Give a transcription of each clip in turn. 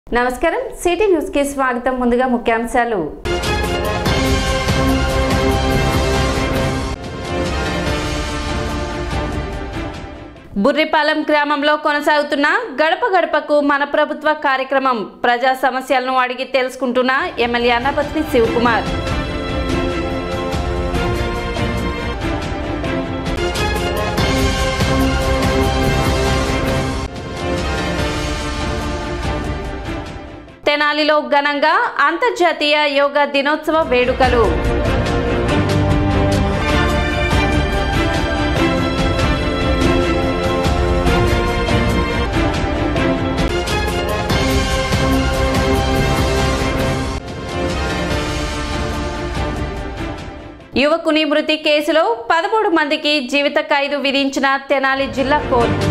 నమస్కారం city news కి స్వాగతం ముందుగా ముఖ్యాంశాలు బుర్రిపాలెం గ్రామంలో కొనసాగుతున్న గడప గడపకు మన ప్రభుత్వ కార్యక్రమం ప్రజా సమస్యలను అడిగి తెలుసుకుంటున్న ఎమ్మెల్యే అన్నపత్ని శివకుమార్ తెనాలిలో ఘనంగా అంతర్జాతీయ యోగా దినోత్సవ వేడుకలు యువకుని మృతి కేసులో పదమూడు మందికి జీవిత ఖైదు విధించిన తెనాలి జిల్లా కోర్టు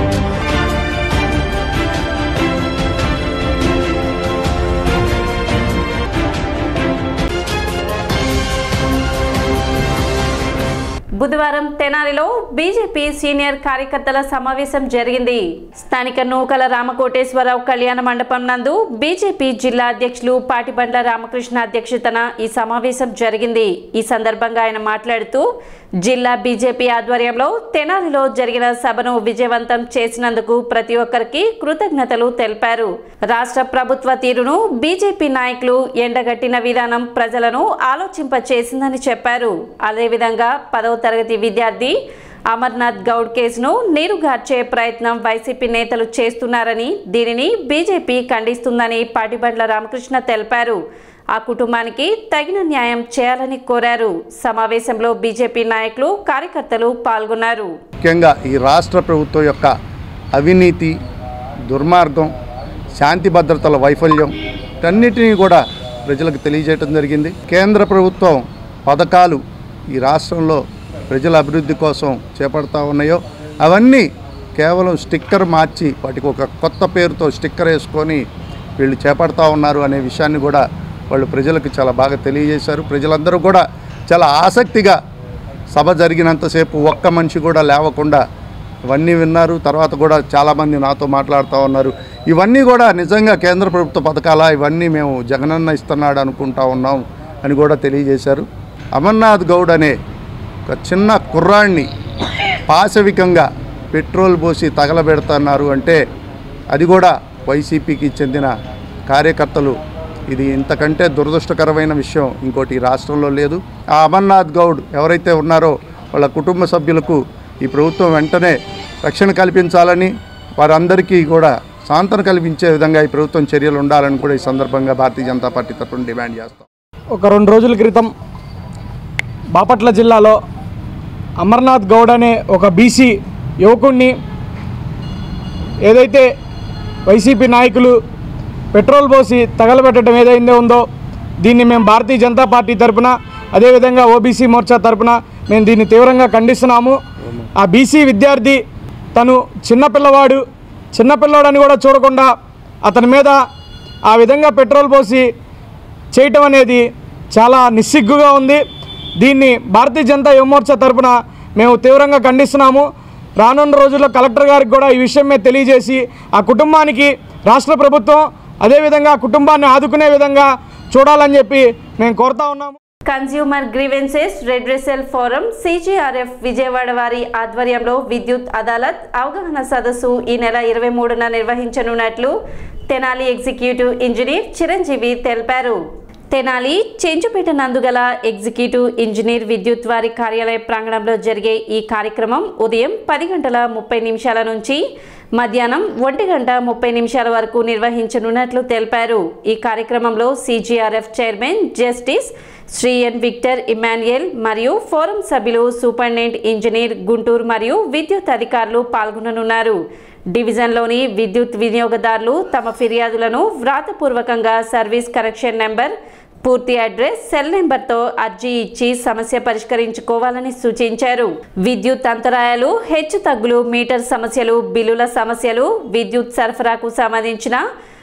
బుధవారం తెనాలిలో బీజేపీ సీనియర్ కార్యకర్తల సమావేశం జరిగింది స్థానిక నూకల రామకోటేశ్వరరావు కళ్యాణ మండపం నందు బీజేపీ జిల్లా అధ్యక్షులు పాటిబండ్ల రామకృష్ణ అధ్యక్షతన ఈ సమావేశం జరిగింది ఈ సందర్భంగా ఆయన మాట్లాడుతూ జిల్లా బీజేపీ ఆధ్వర్యంలో తెనాలిలో జరిగిన సభను విజయవంతం చేసినందుకు ప్రతి ఒక్కరికి కృతజ్ఞతలు తెలిపారు రాష్ట్ర ప్రభుత్వ తీరును బీజేపీ నాయకులు ఎండగట్టిన విధానం ప్రజలను ఆలోచింపచేసిందని చెప్పారు అదేవిధంగా పదవ తరగతి విద్యార్థి అమర్నాథ్ గౌడ్ కేసును నీరుగార్చే ప్రయత్నం వైసీపీ నేతలు చేస్తున్నారని దీనిని బీజేపీ ఖండిస్తుందని పాటిబండ్ల రామకృష్ణ తెలిపారు ఆ కుటుంబానికి తగిన న్యాయం చేయాలని కోరారు సమావేశంలో బీజేపీ నాయకులు కార్యకర్తలు పాల్గొన్నారు ముఖ్యంగా ఈ రాష్ట్ర ప్రభుత్వం యొక్క అవినీతి దుర్మార్గం శాంతి భద్రతల వైఫల్యం వీటన్నిటినీ కూడా ప్రజలకు తెలియజేయడం జరిగింది కేంద్ర ప్రభుత్వం పథకాలు ఈ రాష్ట్రంలో ప్రజల అభివృద్ధి కోసం చేపడతా ఉన్నాయో అవన్నీ కేవలం స్టిక్కర్ మార్చి వాటికి ఒక కొత్త పేరుతో స్టిక్కర్ వేసుకొని వీళ్ళు చేపడతా ఉన్నారు అనే విషయాన్ని కూడా వాళ్ళు ప్రజలకు చాలా బాగా తెలియజేశారు ప్రజలందరూ కూడా చాలా ఆసక్తిగా సభ జరిగినంతసేపు ఒక్క మనిషి కూడా లేవకుండా ఇవన్నీ విన్నారు తర్వాత కూడా చాలామంది నాతో మాట్లాడుతూ ఉన్నారు ఇవన్నీ కూడా నిజంగా కేంద్ర ప్రభుత్వ పథకాల ఇవన్నీ మేము జగనన్న ఇస్తున్నాడు అనుకుంటా ఉన్నాం అని కూడా తెలియజేశారు అమర్నాథ్ గౌడ్ అనే ఒక చిన్న కుర్రాడిని పాశవికంగా పెట్రోల్ పోసి తగలబెడుతున్నారు అంటే అది కూడా వైసీపీకి చెందిన కార్యకర్తలు ఇది ఇంతకంటే దురదృష్టకరమైన విషయం ఇంకోటి ఈ రాష్ట్రంలో లేదు ఆ అమర్నాథ్ గౌడ్ ఎవరైతే ఉన్నారో వాళ్ళ కుటుంబ సభ్యులకు ఈ ప్రభుత్వం వెంటనే రక్షణ కల్పించాలని వారందరికీ కూడా సాంతన కల్పించే విధంగా ఈ ప్రభుత్వం చర్యలు ఉండాలని కూడా ఈ సందర్భంగా భారతీయ జనతా పార్టీ తరఫున డిమాండ్ చేస్తాం ఒక రెండు రోజుల క్రితం బాపట్ల జిల్లాలో అమర్నాథ్ గౌడ్ అనే ఒక బీసీ యువకుణ్ణి ఏదైతే వైసీపీ నాయకులు పెట్రోల్ పోసి తగలబెట్టడం ఏదైతే ఉందో దీన్ని మేము భారతీయ జనతా పార్టీ తరపున అదేవిధంగా ఓబీసీ మోర్చా తరపున మేము దీన్ని తీవ్రంగా ఖండిస్తున్నాము ఆ బీసీ విద్యార్థి తను చిన్నపిల్లవాడు చిన్నపిల్లవాడని కూడా చూడకుండా అతని మీద ఆ విధంగా పెట్రోల్ పోసి చేయటం అనేది చాలా నిస్సిగ్గుగా ఉంది దీన్ని భారతీయ జనతా యువమోర్చా తరపున మేము తీవ్రంగా ఖండిస్తున్నాము రానున్న రోజుల్లో కలెక్టర్ గారికి కూడా ఈ విషయం మీద తెలియజేసి ఆ కుటుంబానికి రాష్ట్ర ప్రభుత్వం అదేవిధంగా ఆ కుటుంబాన్ని ఆదుకునే విధంగా చూడాలని చెప్పి మేము కోరుతా ఉన్నాము consumer grievances redressal forum CGRF Vijayawada వారి ఆధ్వర్యంలో విద్యుత్ అదాలత్ అవగాహన సదస్సు ఈ నెల ఇరవై మూడున నిర్వహించనున్నట్లు తెనాలి ఎగ్జిక్యూటివ్ ఇంజనీర్ చిరంజీవి తెలిపారు తెనాలి చెంచుపేట నందుగల ఎగ్జిక్యూటివ్ ఇంజనీర్ విద్యుత్ వారి కార్యాలయ ప్రాంగణంలో జరిగే ఈ కార్యక్రమం ఉదయం పది గంటల ముప్పై నిమిషాల నుంచి మధ్యాహ్నం ఒంటి గంట ముప్పై నిమిషాల వరకు నిర్వహించనున్నట్లు తెలిపారు ఈ కార్యక్రమంలో CGRF chairman justice Shri N Victor Emmanuel మరియు ఫోరం సభ్యులు సూపరింటెండెంట్ ఇంజనీర్ గుంటూరు మరియు విద్యుత్ అధికారులు పాల్గొననున్నారు డివిజన్లోని విద్యుత్ వినియోగదారులు తమ ఫిర్యాదులను వ్రాతపూర్వకంగా సర్వీస్ కనెక్షన్ నెంబర్ పూర్తి అడ్రస్ సెల్ నెంబర్తో అర్జీ ఇచ్చి సమస్య పరిష్కరించుకోవాలని సూచించారు విద్యుత్ అంతరాయాలు హెచ్చు తగ్గులు మీటర్ సమస్యలు బిల్లుల సమస్యలు విద్యుత్ సరఫరాకు సంబంధించిన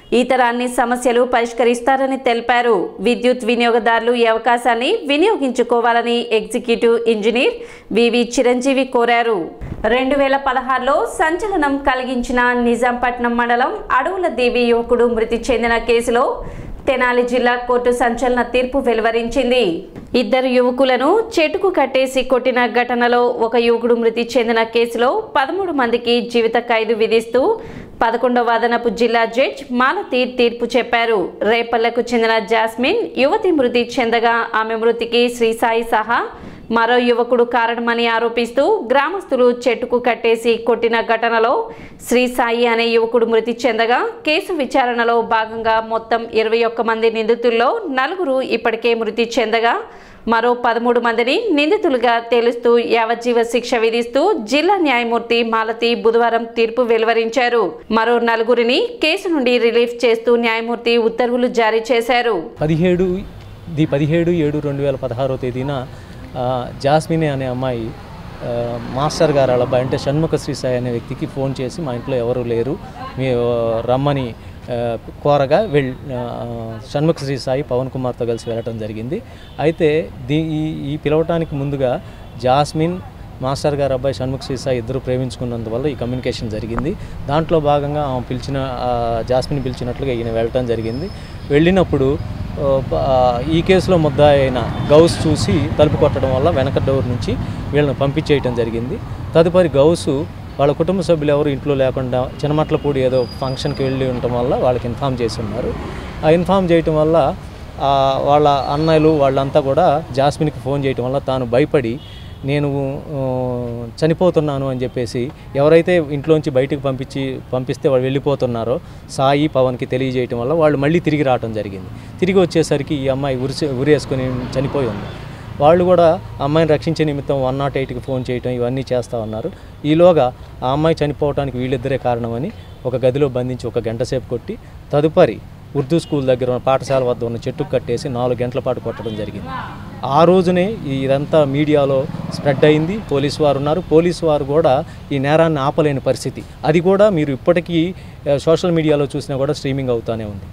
ఇతర అన్ని సమస్యలు పరిష్కరిస్తారని తెలిపారు విద్యుత్ వినియోగదారులు ఈ అవకాశాన్ని వినియోగించుకోవాలని ఎగ్జిక్యూటివ్ ఇంజనీర్ వివి చిరంజీవి కోరారు రెండు వేల పదహారులో సంచలనం కలిగించిన నిజాంపట్నం మండలం అడవుల దేవి యువకుడు మృతి చెందిన కేసులో తెనాలి జిల్లా కోర్టు సంచలన తీర్పు వెలువరించింది ఇద్దరు యువకులను చెట్టుకు కట్టేసి కొట్టిన ఘటనలో ఒక యువకుడు మృతి చెందిన కేసులో పదమూడు మందికి జీవిత ఖైదు విధిస్తూ పదకొండవ అదనపు జిల్లా జడ్జ్ మాలతి తీర్పు చెప్పారు రేపల్లకు చెందిన జాస్మిన్ యువతి మృతి చెందగా ఆమె మృతికి శ్రీ సాయి సహా మరో యువకుడు కారణమని ఆరోపిస్తూ గ్రామస్తులు చెట్టుకు కట్టేసి కొట్టిన ఘటనలో శ్రీ సాయి అనే యువకుడు మృతి చెందగా కేసు విచారణలో భాగంగా మొత్తం ఇరవై ఒక్క మంది నిందితుల్లో నలుగురు ఇప్పటికే మృతి చెందగా మరో పదమూడు మందిని నిందితులుగా తేలుస్తూ యావజ్జీవ శిక్ష విధిస్తూ జిల్లా న్యాయమూర్తి మాలతి బుధవారం తీర్పు వెలువరించారు మరో నలుగురిని కేసు నుండి రిలీఫ్ చేస్తూ న్యాయమూర్తి ఉత్తర్వులు జారీ చేశారు పదిహేడు ది పదిహేడు ఏడు రెండు వేల పదహారో తేదీన ఆ, జాస్మిన్ అనే అమ్మాయి ఆ, మాస్టర్ గారు వాళ్ళ అబ్బాయి అంటే షణ్ముఖ శ్రీసాయి అనే వ్యక్తికి ఫోన్ చేసి మా ఇంట్లో ఎవరు లేరు మీ ఆ, రమ్మని ఆ, కోరగా వెళ్ ఆ, షణ్ముఖ శ్రీసాయి పవన్ కుమార్తో కలిసి వెళ్ళటం జరిగింది అయితే దీ ఈ ఈ పిలవటానికి ముందుగా జాస్మిన్ మాస్టర్ గారు అబ్బాయి షణ్ముఖ శ్రీసాయి ఇద్దరు ప్రేమించుకున్నందువల్ల ఈ కమ్యూనికేషన్ జరిగింది దాంట్లో భాగంగా ఆమె పిలిచిన ఆ, జాస్మిన్ పిలిచినట్లుగా ఈయన వెళ్ళటం జరిగింది వెళ్ళినప్పుడు ఆ, ప- ఆ, ఈ కేసులో ముద్దాయి అయిన గౌస్ చూసి తలుపు కొట్టడం వల్ల వెనక డోర్ నుంచి వీళ్ళని పంపించేయటం జరిగింది తదుపరి గౌసు వాళ్ళ కుటుంబ సభ్యులు ఎవరు ఇంట్లో లేకుండా చిన్నమట్లపూడి ఏదో ఫంక్షన్కి వెళ్ళి ఉండటం వల్ల వాళ్ళకి ఇన్ఫామ్ చేసి ఉన్నారు ఆ ఇన్ఫామ్ చేయటం వల్ల ఆ, వాళ్ళ అన్నయ్యలు వాళ్ళంతా కూడా జాస్మిన్కి ఫోన్ చేయటం వల్ల తాను భయపడి నేను ఆ, చనిపోతున్నాను అని చెప్పేసి ఎవరైతే ఇంట్లోంచి బయటికి పంపించి పంపిస్తే వాళ్ళు వెళ్ళిపోతున్నారో సాయి పవన్కి తెలియజేయటం వల్ల వాళ్ళు మళ్ళీ తిరిగి రావడం జరిగింది తిరిగి వచ్చేసరికి ఈ అమ్మాయి ఉరి ఉరేసుకొని చనిపోయి ఉంది వాళ్ళు కూడా ఆ అమ్మాయిని రక్షించే నిమిత్తం వన్ నాట్ ఎయిట్కి ఫోన్ చేయటం ఇవన్నీ చేస్తూ ఉన్నారు ఈలోగా ఆ అమ్మాయి చనిపోవడానికి వీళ్ళిద్దరే కారణమని ఒక గదిలో బంధించి ఒక గంట సేపు కొట్టి తదుపరి ఉర్దూ స్కూల్ దగ్గర ఉన్న పాఠశాల వద్ద ఉన్న చెట్టుకు కట్టేసి నాలుగు గంటల పాటు కొట్టడం జరిగింది ఆ రోజునే ఇదంతా మీడియాలో స్ప్రెడ్ అయింది పోలీసు వారు ఉన్నారు పోలీసు వారు కూడా ఈ నేరాన్ని ఆపలేని పరిస్థితి అది కూడా మీరు ఇప్పటికీ ఆ, సోషల్ మీడియాలో చూసినా కూడా స్ట్రీమింగ్ అవుతానే ఉంది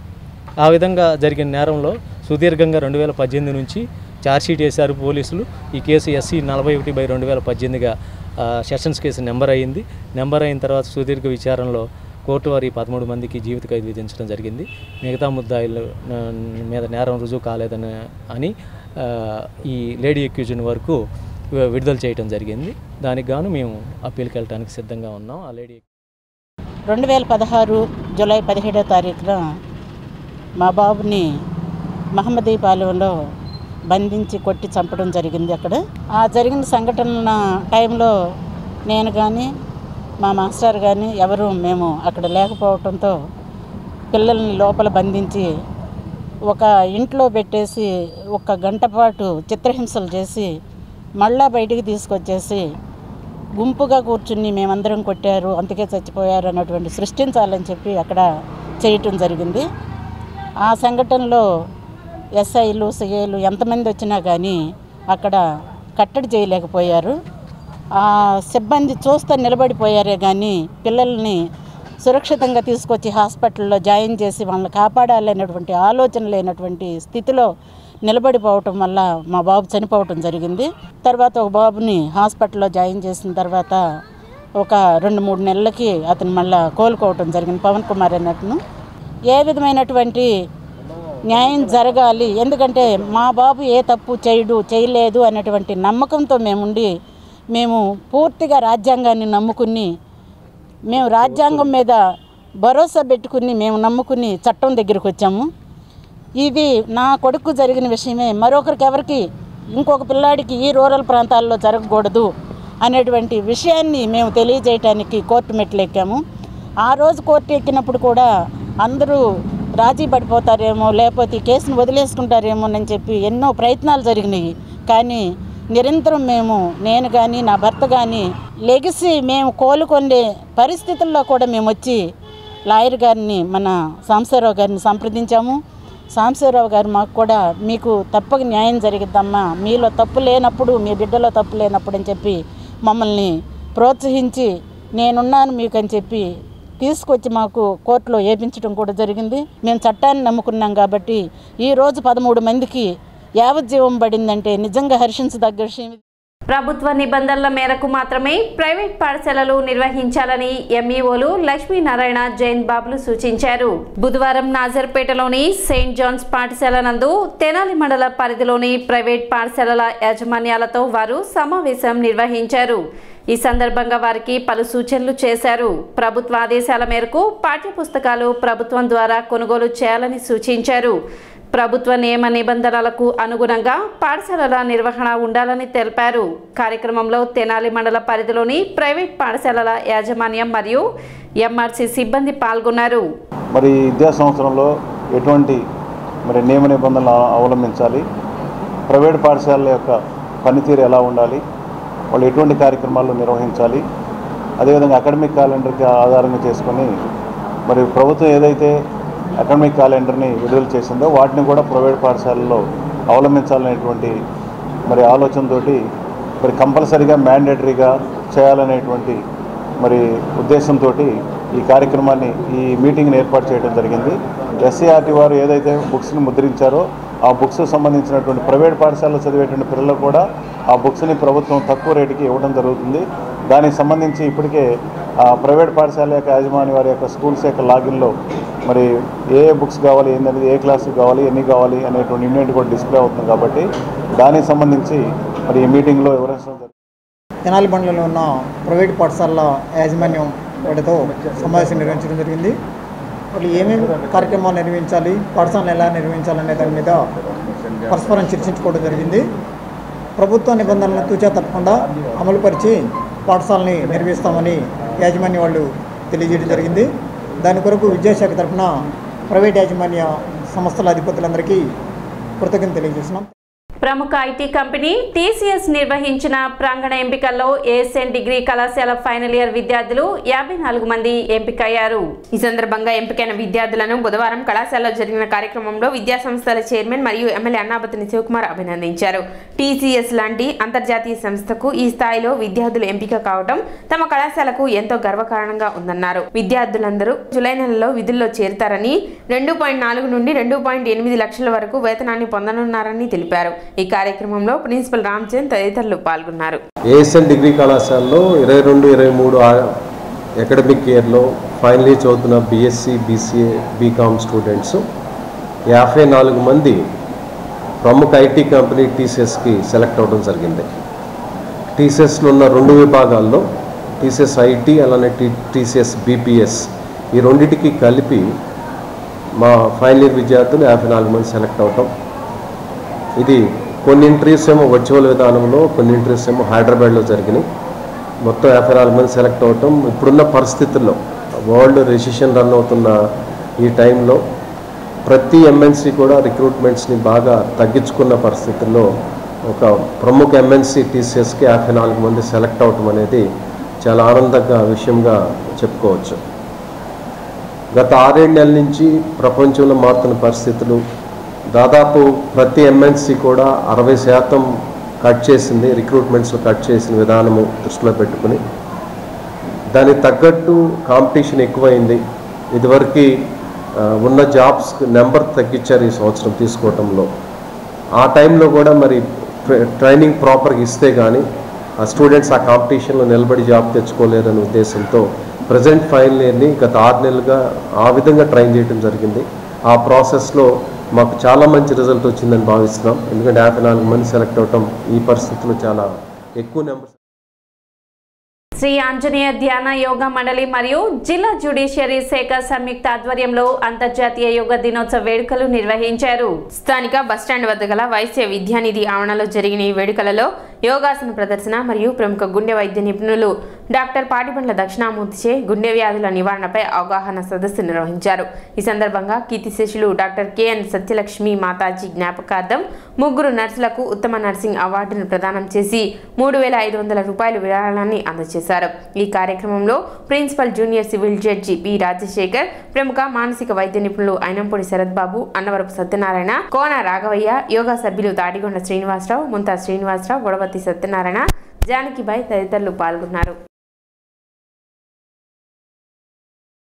ఆ విధంగా జరిగిన నేరంలో సుదీర్ఘంగా రెండు వేల పద్దెనిమిది నుంచి ఛార్జ్షీట్ వేశారు పోలీసులు ఈ కేసు ఎస్సీ నలభై ఒకటి బై రెండు వేల పద్దెనిమిదిగా ఆ, సెషన్స్ కేసు నెంబర్ అయింది నెంబర్ అయిన తర్వాత సుదీర్ఘ విచారణలో కోర్టు వారి పదమూడు మందికి జీవిత ఖైదు విధించడం జరిగింది మిగతా ముద్దాయిల ఆ, మీద నేరం రుజువు కాలేదని అని ఆ, ఈ లేడీ ఎక్యూజన్ వరకు వి- విడుదల చేయడం జరిగింది దానికి గాను మేము అప్పీల్కి వెళ్ళడానికి సిద్ధంగా ఉన్నాం ఆ లేడీ రెండు వేల పదహారు జూలై పదిహేడో తారీఖున మా బాబుని మహమ్మదీపాలెంలో బంధించి కొట్టి చంపడం జరిగింది అక్కడ ఆ జరిగిన సంఘటన టైంలో నేను కానీ మా మాస్టర్ కానీ ఎవరు మేము అక్కడ లేకపోవడంతో పిల్లల్ని లోపల బంధించి ఒక ఇంట్లో పెట్టేసి ఒక గంట పాటు చిత్రహింసలు చేసి మళ్ళా బయటికి తీసుకొచ్చేసి గుంపుగా కూర్చుని మేమందరం కొట్టారు అందుకే చచ్చిపోయారు అన్నటువంటి సృష్టించాలని చెప్పి అక్కడ చేయటం జరిగింది ఆ సంఘటనలో ఎస్ఐలు సిఐలు ఎంతమంది వచ్చినా కానీ అక్కడ కట్టడి చేయలేకపోయారు ఆ సిబ్బంది చూస్తూ నిలబడిపోయారే కానీ పిల్లల్ని సురక్షితంగా తీసుకొచ్చి హాస్పిటల్లో జాయిన్ చేసి వాళ్ళని కాపాడాలనేటువంటి ఆలోచన లేనటువంటి స్థితిలో నిలబడిపోవటం వల్ల మా బాబు చనిపోవటం జరిగింది తర్వాత ఒక బాబుని హాస్పిటల్లో జాయిన్ చేసిన తర్వాత ఒక రెండు మూడు నెలలకి అతను మళ్ళా కోలుకోవటం జరిగింది పవన్ కుమార్ అన్నట్టును ఏ విధమైనటువంటి న్యాయం జరగాలి ఎందుకంటే మా బాబు ఏ తప్పు చేయడు చేయలేదు అనేటువంటి నమ్మకంతో మేముండి మేము పూర్తిగా రాజ్యాంగాన్ని నమ్ముకుని మేము రాజ్యాంగం మీద భరోసా పెట్టుకుని మేము నమ్ముకుని చట్టం దగ్గరికి వచ్చాము ఇది నా కొడుకు జరిగిన విషయమే మరొకరికి ఎవరికి ఇంకొక పిల్లాడికి ఈ రూరల్ ప్రాంతాల్లో జరగకూడదు అనేటువంటి విషయాన్ని మేము తెలియజేయటానికి కోర్టు మెట్లు ఎక్కాము ఆ రోజు కోర్టు ఎక్కినప్పుడు కూడా అందరూ రాజీ పడిపోతారేమో లేకపోతే ఈ కేసును వదిలేసుకుంటారేమో అని చెప్పి ఎన్నో ప్రయత్నాలు జరిగినాయి కానీ నిరంతరం మేము నేను కానీ నా భర్త కానీ లెగిసి మేము కోలుకొనే పరిస్థితుల్లో కూడా మేము వచ్చి లాయర్ గారిని మన సాంబశివరావు గారిని సంప్రదించాము సాంబశివరావు గారు మాకు కూడా మీకు తప్పక న్యాయం జరిగిద్దమ్మా మీలో తప్పు లేనప్పుడు మీ బిడ్డలో తప్పు లేనప్పుడు అని చెప్పి మమ్మల్ని ప్రోత్సహించి నేనున్నాను మీకు అని చెప్పి తీసుకొచ్చి మాకు కోర్టులో వేపించడం కూడా జరిగింది మేము చట్టాన్ని నమ్ముకున్నాం కాబట్టి ఈ రోజు పదమూడు మందికి యావజ్జీవం పడిందంటే నిజంగా హర్షించదగ్గ విషయం ఇది. ప్రభుత్వ నిబంధనల మేరకు మాత్రమే ప్రైవేట్ పాఠశాలలు నిర్వహించాలని ఎంఈఓలు లక్ష్మీనారాయణ జైన్ బాబులు సూచించారు బుధవారం నాజర్పేటలోని సెయింట్ జాన్స్ పాఠశాల నందు తెనాలి మండల పరిధిలోని ప్రైవేట్ పాఠశాలల యాజమాన్యాలతో వారు సమావేశం నిర్వహించారు ఈ సందర్భంగా వారికి పలు సూచనలు చేశారు ప్రభుత్వ ఆదేశాల మేరకు పాఠ్యపుస్తకాలు ప్రభుత్వం ద్వారా కొనుగోలు చేయాలని సూచించారు ప్రభుత్వ నియమ నిబంధనలకు అనుగుణంగా పాఠశాలల నిర్వహణ ఉండాలని తెలిపారు కార్యక్రమంలో తెనాలి మండల పరిధిలోని ప్రైవేట్ పాఠశాలల యాజమాన్యం మరియు ఎంఆర్సీ సిబ్బంది పాల్గొన్నారు మరి ఈ విద్యా సంవత్సరంలో ఎటువంటి మరి నియమ నిబంధనలు అవలంబించాలి ప్రైవేట్ పాఠశాలల యొక్క పనితీరు ఎలా ఉండాలి వాళ్ళు ఎటువంటి కార్యక్రమాలు నిర్వహించాలి అదేవిధంగా అకాడమిక్ క్యాలెండర్కి ఆధారంగా చేసుకొని మరి ప్రభుత్వం ఏదైతే అకాడమిక్ క్యాలెండర్ని విడుదల చేసిందో వాటిని కూడా ప్రైవేట్ పాఠశాలల్లో అవలంబించాలనేటువంటి మరి ఆలోచనతోటి మరి కంపల్సరీగా మ్యాండేటరీగా చేయాలనేటువంటి మరి ఉద్దేశంతో ఈ కార్యక్రమాన్ని ఈ మీటింగ్ని ఏర్పాటు చేయడం జరిగింది ఎస్సీఆర్టీ వారు ఏదైతే బుక్స్ని ముద్రించారో ఆ బుక్స్ సంబంధించినటువంటి ప్రైవేట్ పాఠశాలలో చదివేటువంటి పిల్లలకు కూడా ఆ బుక్స్ని ప్రభుత్వం తక్కువ రేటుకి ఇవ్వడం జరుగుతుంది దానికి సంబంధించి ఇప్పటికే ఆ ప్రైవేట్ పాఠశాల యొక్క యాజమాన్య వారి యొక్క స్కూల్స్ యొక్క లాగిన్లో మరి ఏ ఏ బుక్స్ కావాలి ఏంటనేది ఏ క్లాసులు కావాలి ఎన్ని కావాలి అనేటువంటి ఇన్వెంట్ కూడా డిస్ప్లే అవుతుంది కాబట్టి దానికి సంబంధించి మరి ఈ మీటింగ్లో వివరించడం జరిగింది తెనాలి బండ్లలో ఉన్న ప్రైవేట్ పాఠశాలల యాజమాన్యం వాటితో సమావేశం నిర్వహించడం జరిగింది వాళ్ళు ఏమేమి కార్యక్రమాలు నిర్వహించాలి పాఠశాలను ఎలా నిర్వహించాలనే దాని మీద పరస్పరం చర్చించుకోవడం జరిగింది ప్రభుత్వ నిబంధనలను తూచా తప్పకుండా అమలుపరిచి పాఠశాలని నిర్వహిస్తామని యాజమాన్య వాళ్ళు తెలియజేయడం జరిగింది దాని కొరకు విద్యాశాఖ తరఫున ప్రైవేట్ యాజమాన్య సంస్థల అధిపతులందరికీ కృతజ్ఞత తెలియజేస్తున్నాం ప్రముఖ ఐటీ కంపెనీ టీసీఎస్ నిర్వహించిన ప్రాంగణ ఎంపికల్లో ఏఎస్ఎన్ డిగ్రీ కళాశాల ఫైనల్ ఇయర్ విద్యార్థులు యాభై నాలుగు మంది ఎంపికయ్యారు ఈ సందర్భంగా ఎంపికైన విద్యార్థులను బుధవారం కళాశాలలో జరిగిన కార్యక్రమంలో విద్యా సంస్థల చైర్మన్ మరియు ఎమ్మెల్యే అన్నాబతిని శివకుమార్ అభినందించారు టీసీఎస్ లాంటి అంతర్జాతీయ సంస్థకు ఈ స్థాయిలో విద్యార్థులు ఎంపిక కావడం తమ కళాశాలకు ఎంతో గర్వకారణంగా ఉందన్నారు విద్యార్థులందరూ జూలై నెలలో విధుల్లో చేరుతారని రెండు పాయింట్ నాలుగు నుండి రెండు పాయింట్ ఎనిమిది లక్షల వరకు వేతనాన్ని పొందనున్నారని తెలిపారు ఈ కార్యక్రమంలో ప్రిన్సిపల్ రామ్చంద్ తదితరులు పాల్గొన్నారు ఏఎస్ఎన్ డిగ్రీ కళాశాలలో ఇరవై రెండు ఇరవై మూడు అకాడమిక్ ఇయర్లో ఫైనల్ ఇయర్ చదువుతున్న బీఎస్సీ బీసీఏ బీకామ్ స్టూడెంట్స్ యాభై నాలుగు మంది ప్రముఖ ఐటీ కంపెనీ టీసీఎస్కి సెలెక్ట్ అవ్వడం జరిగింది టీసీఎస్లో ఉన్న రెండు విభాగాల్లో టీసీఎస్ ఐటీ అలానే టీ టీసీఎస్ బీపీఎస్ ఈ రెండింటికి కలిపి మా ఫైనల్ ఇయర్ విద్యార్థులు యాభై నాలుగు మంది సెలెక్ట్ అవటం ఇది కొన్ని ఇంటర్వ్యూస్ ఏమో వర్చువల్ విధానంలో కొన్ని ఇంటర్వ్యూస్ ఏమో హైదరాబాద్లో జరిగినాయి మొత్తం యాభై నాలుగు మంది సెలెక్ట్ అవటం ఇప్పుడున్న పరిస్థితుల్లో వరల్డ్ రెసిషన్ రన్ అవుతున్న ఈ టైంలో ప్రతి ఎంఎన్సీ కూడా రిక్రూట్మెంట్స్ని బాగా తగ్గించుకున్న పరిస్థితుల్లో ఒక ప్రముఖ ఎంఎన్సీ టీసీఎస్కి యాభై నాలుగు మంది సెలెక్ట్ అవటం అనేది చాలా ఆనందంగా విషయంగా చెప్పుకోవచ్చు గత ఆరేడు నెలల నుంచి ప్రపంచంలో మారుతున్న పరిస్థితులు దాదాపు ప్రతి ఎంఎన్సీ కూడా అరవై శాతం కట్ చేసింది రిక్రూట్మెంట్స్లో కట్ చేసిన విధానము దృష్టిలో పెట్టుకుని దానికి తగ్గట్టు కాంపిటీషన్ ఎక్కువైంది ఇదివరకు ఆ, ఉన్న జాబ్స్ నెంబర్ తగ్గించారు ఈ సంవత్సరం తీసుకోవటంలో ఆ టైంలో కూడా మరి ట్రై- ట్రైనింగ్ ప్రాపర్గా ఇస్తే కానీ ఆ స్టూడెంట్స్ ఆ కాంపిటీషన్లో నిలబడి జాబ్ తెచ్చుకోలేరనే ఉద్దేశంతో ప్రజెంట్ ఫైనల్ ఇయర్ని గత ఆరు నెలలుగా ఆ విధంగా ట్రైన్ చేయడం జరిగింది ఆ ప్రాసెస్లో మాకు చాలా మంచి రిజల్ట్ వచ్చిందని భావిస్తున్నాం ఎందుకంటే యాభై నాలుగు మంది సెలెక్ట్ అవటం ఈ పరిస్థితుల్లో చాలా ఎక్కువ నెంబర్ శ్రీ ఆంజనేయ ధ్యాన యోగా మండలి మరియు జిల్లా జ్యుడిషియరీ శాఖ సంయుక్త ఆధ్వర్యంలో అంతర్జాతీయ యోగా దినోత్సవ వేడుకలు నిర్వహించారు స్థానిక బస్టాండ్ వద్ద గల వైశ్య విద్యానిధి ఆవరణలో జరిగిన ఈ వేడుకలలో యోగాసన ప్రదర్శన మరియు ప్రముఖ గుండె వైద్య నిపుణులు డాక్టర్ పాటిబండ్ల దక్షిణామూర్తిచే గుండె వ్యాధుల నివారణపై అవగాహన సదస్సు నిర్వహించారు ఈ సందర్భంగా కీర్తిశేషులు డాక్టర్ కెఎన్ సత్యలక్ష్మి మాతాజీ జ్ఞాపకార్థం ముగ్గురు నర్సులకు ఉత్తమ నర్సింగ్ అవార్డును ప్రదానం చేసి మూడు వేల ఐదు వందల రూపాయల విరాళాన్ని అందజేశారు ఈ కార్యక్రమంలో principal junior civil judge P Rajasekhar ప్రముఖ మానసిక వైద్య నిపుణులు అయినంపూడి శరత్ బాబు అన్నవరపు సత్యనారాయణ కోన రాఘవయ్య యోగా సభ్యులు తాడిగొండ శ్రీనివాసరావు ముంతా శ్రీనివాసరావు గొడవతి సత్యనారాయణ జానకిబాయ్ తదితరులు పాల్గొన్నారు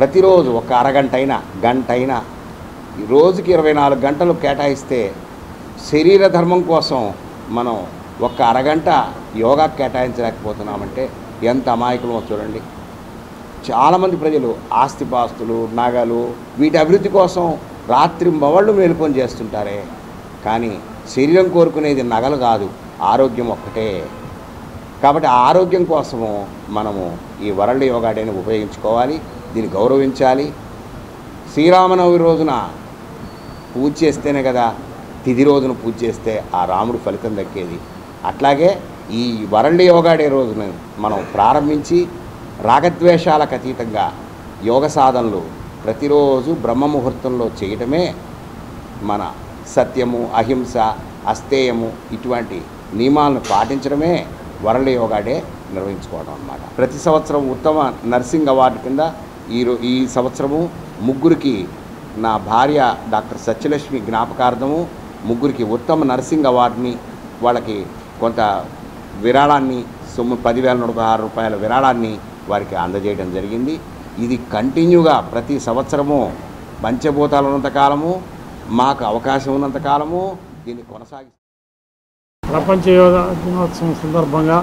ప్రతిరోజు ఒక అరగంట అయినా గంట అయినా ఈ రోజుకి ఇరవై నాలుగు గంటలు కేటాయిస్తే శరీర ధర్మం కోసం మనం ఒక్క అరగంట యోగా కేటాయించలేకపోతున్నామంటే ఎంత అమాయకులమో చూడండి చాలామంది ప్రజలు ఆస్తిపాస్తులు నగలు వీటి అభివృద్ధి కోసం రాత్రి మవళ్ళు మేలుకొని చేస్తుంటారే కానీ శరీరం కోరుకునేది నగలు కాదు ఆరోగ్యం ఒక్కటే కాబట్టి ఆ ఆరోగ్యం కోసము మనము ఈ వరల్డ్ యోగా డేని ఉపయోగించుకోవాలి దీన్ని గౌరవించాలి శ్రీరామనవమి రోజున పూజ చేస్తేనే కదా తిది రోజున పూజ చేస్తే ఆ రాముడు ఫలితం దక్కేది అట్లాగే ఈ వరల్డ్ యోగా డే రోజున మనం ప్రారంభించి రాగద్వేషాలకు అతీతంగా యోగ సాధనలు ప్రతిరోజు బ్రహ్మ ముహూర్తంలో చేయటమే మన సత్యము అహింస అస్తేయము ఇటువంటి నియమాలను పాటించడమే వరల్డ్ యోగా డే నిర్వహించుకోవడం అన్నమాట ప్రతి సంవత్సరం ఉత్తమ నర్సింగ్ అవార్డు కింద ఈ రో- ఈ సంవత్సరము ముగ్గురికి నా భార్య డాక్టర్ సత్యలక్ష్మి జ్ఞాపకార్థము ముగ్గురికి ఉత్తమ నర్సింగ్ అవార్డుని వాళ్ళకి కొంత విరాళాన్ని సొమ్ము పదివేల నూట పదహారు రూపాయల విరాళాన్ని వారికి అందజేయడం జరిగింది ఇది కంటిన్యూగా ప్రతి సంవత్సరము పంచభూతాలు ఉన్నంత కాలము మాకు అవకాశం ఉన్నంత కాలము దీన్ని కొనసాగి ప్రపంచ యోగా దినోత్సవం సందర్భంగా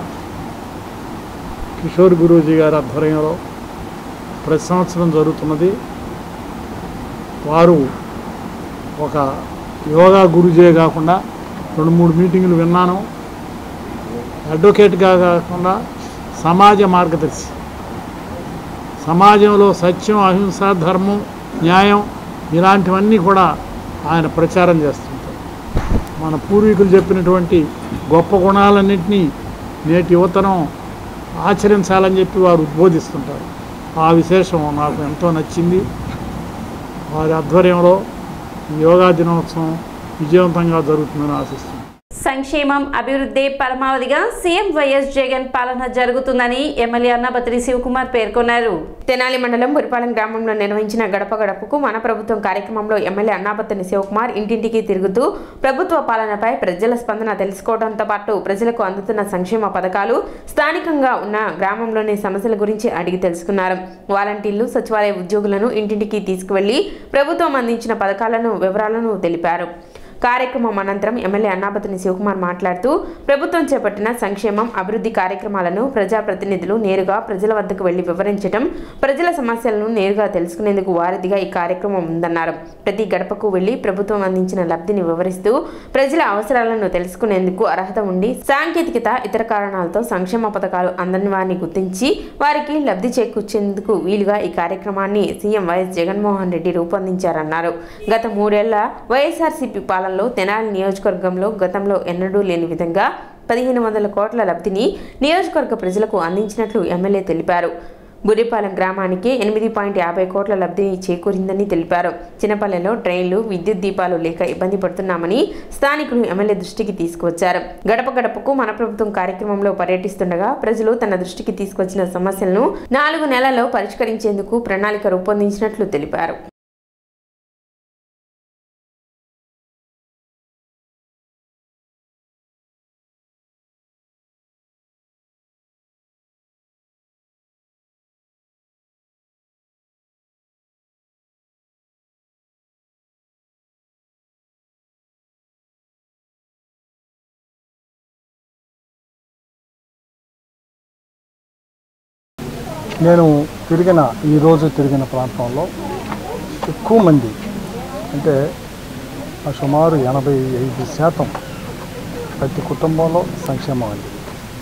కిషోర్ గురూజీ గారి ఆధ్వర్యంలో ప్రతి సంవత్సరం జరుగుతున్నది వారు ఒక యోగా గురుజే కాకుండా రెండు మూడు మీటింగులు విన్నాను అడ్వకేట్గా కాకుండా సమాజ మార్గదర్శి సమాజంలో సత్యం అహింస ధర్మం న్యాయం ఇలాంటివన్నీ కూడా ఆయన ప్రచారం చేస్తుంటారు మన పూర్వీకులు చెప్పినటువంటి గొప్ప గుణాలన్నింటినీ నేటి యువతరం ఆచరించాలని చెప్పి వారు ఉద్బోధిస్తుంటారు ఆ విశేషం నాకు ఎంతో నచ్చింది వారి ఆధ్వర్యంలో ఈ యోగా దినోత్సవం విజయవంతంగా జరుగుతుందని ఆశిస్తున్నాను సంక్షేమం అభివృద్ధి పరమావధిగా సీఎం వైఎస్ జగన్ పాలన జరుగుతుందని ఎమ్మెల్యే అన్నపత్రి శివకుమార్ పేర్కొన్నారు తెనాలి మండలం బురిపాలెం గ్రామంలో నిర్వహించిన గడప గడపకు మన ప్రభుత్వం కార్యక్రమంలో ఎమ్మెల్యే అన్నాపత్తిని శివకుమార్ ఇంటింటికి తిరుగుతూ ప్రభుత్వ పాలనపై ప్రజల స్పందన తెలుసుకోవడంతో పాటు ప్రజలకు అందుతున్న సంక్షేమ పథకాలు స్థానికంగా ఉన్న గ్రామంలోని సమస్యల గురించి అడిగి తెలుసుకున్నారు వాలంటీర్లు సచివాలయ ఉద్యోగులను ఇంటింటికి తీసుకువెళ్లి ప్రభుత్వం అందించిన పథకాలను వివరాలను తెలిపారు కార్యక్రమం అనంతరం ఎమ్మెల్యే అన్నాపతిని శివకుమార్ మాట్లాడుతూ ప్రభుత్వం చేపట్టిన సంక్షేమం అభివృద్ధి కార్యక్రమాలను ప్రజాప్రతినిధులు నేరుగా ప్రజల వద్దకు వెళ్లి వివరించడం ప్రజల సమస్యలను నేరుగా తెలుసుకునేందుకు వారధిగా ఈ కార్యక్రమం ఉందన్నారు ప్రతి గడపకు వెళ్లి ప్రభుత్వం అందించిన లబ్ధిని వివరిస్తూ ప్రజల అవసరాలను తెలుసుకునేందుకు అర్హత ఉండి సాంకేతికత ఇతర కారణాలతో సంక్షేమ పథకాలు అందని వారిని గుర్తించి వారికి లబ్ధి చేకూర్చేందుకు వీలుగా ఈ కార్యక్రమాన్ని సీఎం వైఎస్ జగన్మోహన్ రెడ్డి రూపొందించారన్నారు గత మూడేళ్ల వైఎస్ఆర్సీపీ పాలనలో తెనాలి నియోజకవర్గంలో గతంలో ఎన్నడూ లేని విధంగా పదిహేను వందల కోట్ల లబ్ధిని నియోజకవర్గ ప్రజలకు అందించినట్లు ఎమ్మెల్యే తెలిపారు బుర్రిపాలెం గ్రామానికి ఎనిమిది పాయింట్ యాభై కోట్ల లబ్ధి చేకూరిందని తెలిపారు చిన్నపల్లెలో ట్రైన్లు విద్యుత్ దీపాలు లేక ఇబ్బంది పడుతున్నామని స్థానికులు ఎమ్మెల్యే దృష్టికి తీసుకువచ్చారు గడప గడపకు మన ప్రభుత్వం కార్యక్రమంలో పర్యటిస్తుండగా ప్రజలు తన దృష్టికి తీసుకొచ్చిన సమస్యలను నాలుగు నెలల్లో పరిష్కరించేందుకు ప్రణాళిక రూపొందించినట్లు తెలిపారు నేను తిరిగిన ఈరోజు తిరిగిన ప్రాంతంలో ఎక్కువ మంది అంటే ఆ సుమారు ఎనభై ఐదు శాతం ప్రతి కుటుంబంలో సంక్షేమం అండి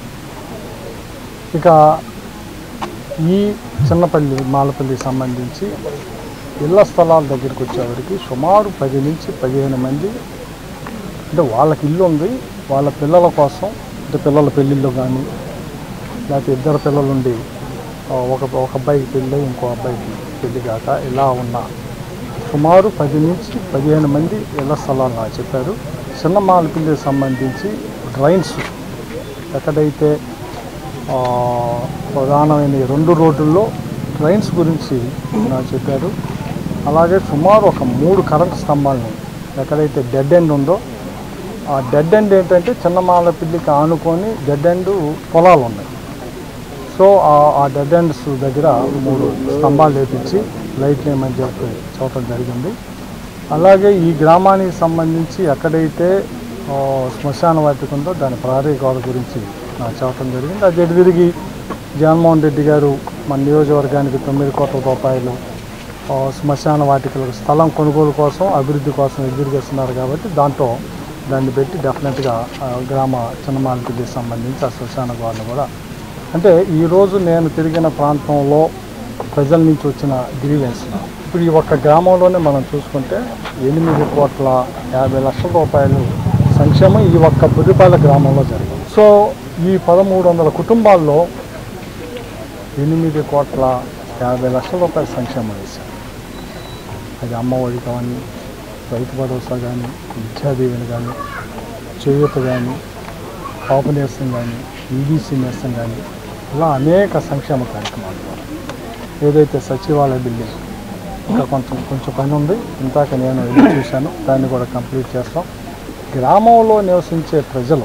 ఇక ఈ చిన్నపల్లి మాలపల్లి సంబంధించి ఇళ్ల స్థలాల దగ్గరికి వచ్చేవారికి సుమారు పది నుంచి పదిహేను మంది అంటే వాళ్ళకి ఇల్లు ఉంది వాళ్ళ పిల్లల కోసం అంటే పిల్లల పెళ్ళిళ్ళు కానీ లేకపోతే ఇద్దరు పిల్లలు ఉండి ఆ, ఒక ఒక అబ్బాయికి పెళ్ళి ఇంకో అబ్బాయికి పెళ్లి కాక ఇలా ఉన్న సుమారు పది నుంచి పదిహేను మంది ఇళ్ల స్థలాలు నాకు చెప్పారు చిన్న మాలపిల్లికి సంబంధించి డ్రైన్స్ ఎక్కడైతే ఆ, ప్రధానమైన ఈ రెండు రోడ్డుల్లో డ్రైన్స్ గురించి నాకు చెప్పారు అలాగే సుమారు ఒక మూడు కరెంట్ స్తంభాలను ఎక్కడైతే డెడ్ ఎండ్ ఉందో ఆ డెడ్ ఎండ్ ఏంటంటే చిన్న మాలపిల్లికి ఆనుకొని డెడ్ ఎండ్ పొలాలు ఉన్నాయి సో ఆ- ఆ డెడ్ ఎండ్స్ దగ్గర మూడు స్తంభాలు వేపించి లైట్లు వేయమని చెప్పి చెప్పడం జరిగింది అలాగే ఈ గ్రామానికి సంబంధించి ఎక్కడైతే ఆ, శ్మశాన వాటిక ఉందో దాని ప్రహరీ గోడ గురించి నాకు చెప్పడం జరిగింది అది ఎటు తిరిగి జగన్మోహన్ రెడ్డి గారు మన నియోజకవర్గానికి తొమ్మిది కోట్ల రూపాయలు ఆ, శ్మశాన వాటికలకు స్థలం కొనుగోలు కోసం అభివృద్ధి కోసం ఎదురుగేస్తున్నారు కాబట్టి దాంట్లో దాన్ని పెట్టి డెఫినెట్గా ఆ, గ్రామ చిన్నమాలపిల్లికి సంబంధించి ఆ శ్మశాన గోడను కూడా అంటే ఈరోజు నేను తిరిగిన ప్రాంతంలో ప్రజల నుంచి వచ్చిన గ్రీవెన్స్ ఇప్పుడు ఈ ఒక్క గ్రామంలోనే మనం చూసుకుంటే ఎనిమిది కోట్ల యాభై లక్షల రూపాయలు సంక్షేమం ఈ ఒక్క బుర్రిపాల గ్రామంలో జరిగింది సో ఈ పదమూడు వందల కుటుంబాల్లో ఎనిమిది కోట్ల యాభై లక్షల రూపాయల సంక్షేమం వేశారు అది అమ్మఒడి కానీ రైతు భరోసా కానీ విద్యాదీవెన కానీ చేయూత కానీ కాపు నేస్తం కానీ ఈబీసీ నేస్తం కానీ ఇలా అనేక సంక్షేమ కార్యక్రమాలు ద్వారా ఏదైతే సచివాలయ బిల్డింగ్ ఇంకా కొంచెం కొంచెం పని ఉంది ఇంతాక నేను వెళ్ళి చూశాను దాన్ని కూడా కంప్లీట్ చేస్తాం గ్రామంలో నివసించే ప్రజలు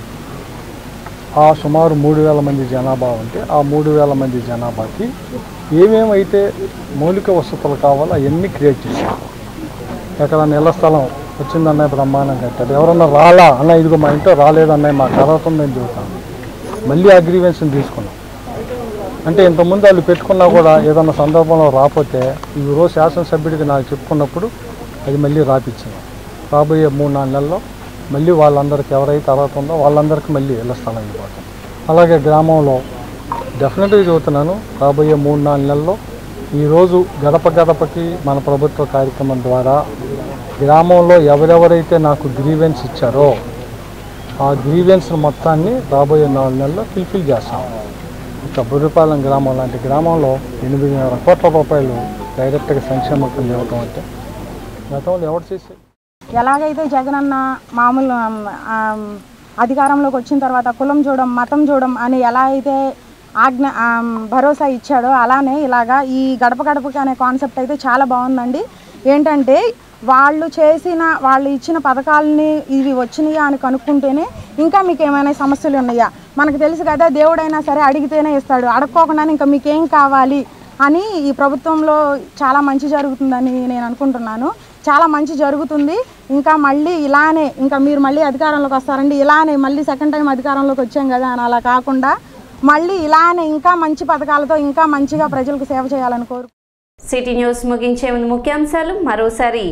ఆ సుమారు మూడు వేల మంది జనాభా ఉంటే ఆ మూడు వేల మంది జనాభాకి ఏమేమైతే మౌలిక వసతులు కావాలో అవన్నీ క్రియేట్ చేశారు ఎక్కడ నెల స్థలం వచ్చిందన్నయ్య బ్రహ్మాండం కట్టారు ఎవరన్నా రాలా అన్న ఇదిగో మా ఇంట్లో రాలేదన్నయ్య మా తర్వాత ఉందని చెబుతాను మళ్ళీ అగ్రివెన్స్ని తీసుకున్నాం అంటే ఇంతకుముందు వాళ్ళు పెట్టుకున్నా కూడా ఏదన్నా సందర్భంలో రాకపోతే ఈ రోజు శాసనసభ్యుడికి నాకు చెప్పుకున్నప్పుడు అది మళ్ళీ రాపిచ్చింది రాబోయే మూడు నాలుగు నెలల్లో మళ్ళీ వాళ్ళందరికీ ఎవరైతే అర్హత ఉందో వాళ్ళందరికీ మళ్ళీ ఇళ్ల స్థలం ఇవ్వబోతాం అలాగే గ్రామంలో డెఫినెట్గా చెబుతున్నాను రాబోయే మూడు నాలుగు నెలల్లో ఈరోజు గడప గడపకి మన ప్రభుత్వ కార్యక్రమం ద్వారా గ్రామంలో ఎవరెవరైతే నాకు గ్రీవెన్స్ ఇచ్చారో ఆ గ్రీవెన్స్ మొత్తాన్ని రాబోయే నాలుగు నెలల్లో ఫుల్ఫిల్ చేస్తాం ఇక బుర్రిపాలెం గ్రామం లాంటి గ్రామంలో ఎనిమిదిన్నర కోట్ల రూపాయలు డైరెక్ట్గా సంక్షేమ కింద ఇవ్వటం అంటే గతంలో ఎవరు చేసి ఎలాగైతే జగనన్న మామూలు ఆమ్, ఆమ్, అధికారంలోకి వచ్చిన తర్వాత కులం చూడం మతం చూడం అని ఎలా అయితే ఆజ్ఞ ఆమ్, భరోసా ఇచ్చాడో అలానే ఇలాగా ఈ గడప గడపకి అనే కాన్సెప్ట్ అయితే చాలా బాగుందండి ఏంటంటే వాళ్ళు చేసిన వాళ్ళు ఇచ్చిన పథకాలని ఇవి వచ్చినాయా అని కనుక్కుంటేనే ఇంకా మీకు ఏమైనా సమస్యలు ఉన్నాయా మనకు తెలుసు కదా దేవుడైనా సరే అడిగితేనే ఇస్తాడు అడగకోకుండా ఇంకా మీకేం కావాలి అని ఈ ప్రభుత్వంలో చాలా మంచి జరుగుతుందని నేను అనుకుంటున్నాను చాలా మంచి జరుగుతుంది ఇంకా మళ్ళీ ఇలానే ఇంకా మీరు మళ్ళీ అధికారంలోకి వస్తారండి ఇలానే మళ్ళీ సెకండ్ టైం అధికారంలోకి వచ్చాం కదా అని అలా కాకుండా మళ్ళీ ఇలానే ఇంకా మంచి పథకాలతో ఇంకా మంచిగా ప్రజలకు సేవ చేయాలని కోరు సిటీ న్యూస్ ముగించే ముందు ముఖ్యాంశాలు మరోసారి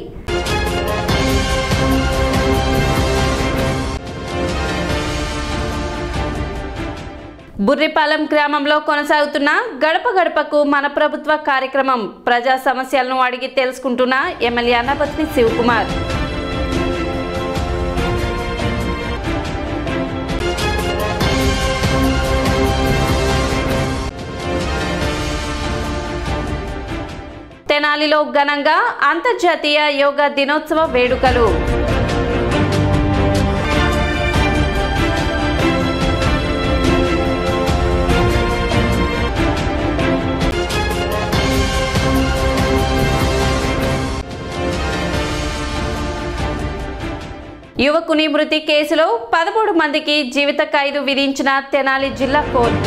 బుర్రిపాలెం గ్రామంలో కొనసాగుతున్న గడప గడపకు మన ప్రభుత్వ కార్యక్రమం ప్రజా సమస్యలను అడిగి తెలుసుకుంటున్న ఎమ్మెల్యే అన్నపత్ని శివకుమార్ తెనాలిలో ఘనంగా అంతర్జాతీయ యోగా దినోత్సవ వేడుకలు యువకుని మృతి కేసులో పదమూడు మందికి జీవిత ఖైదు విధించిన తెనాలి జిల్లా కోర్టు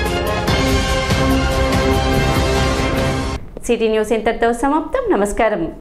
సిటీ న్యూస్ ఇంతటితో సమాప్తం నమస్కారం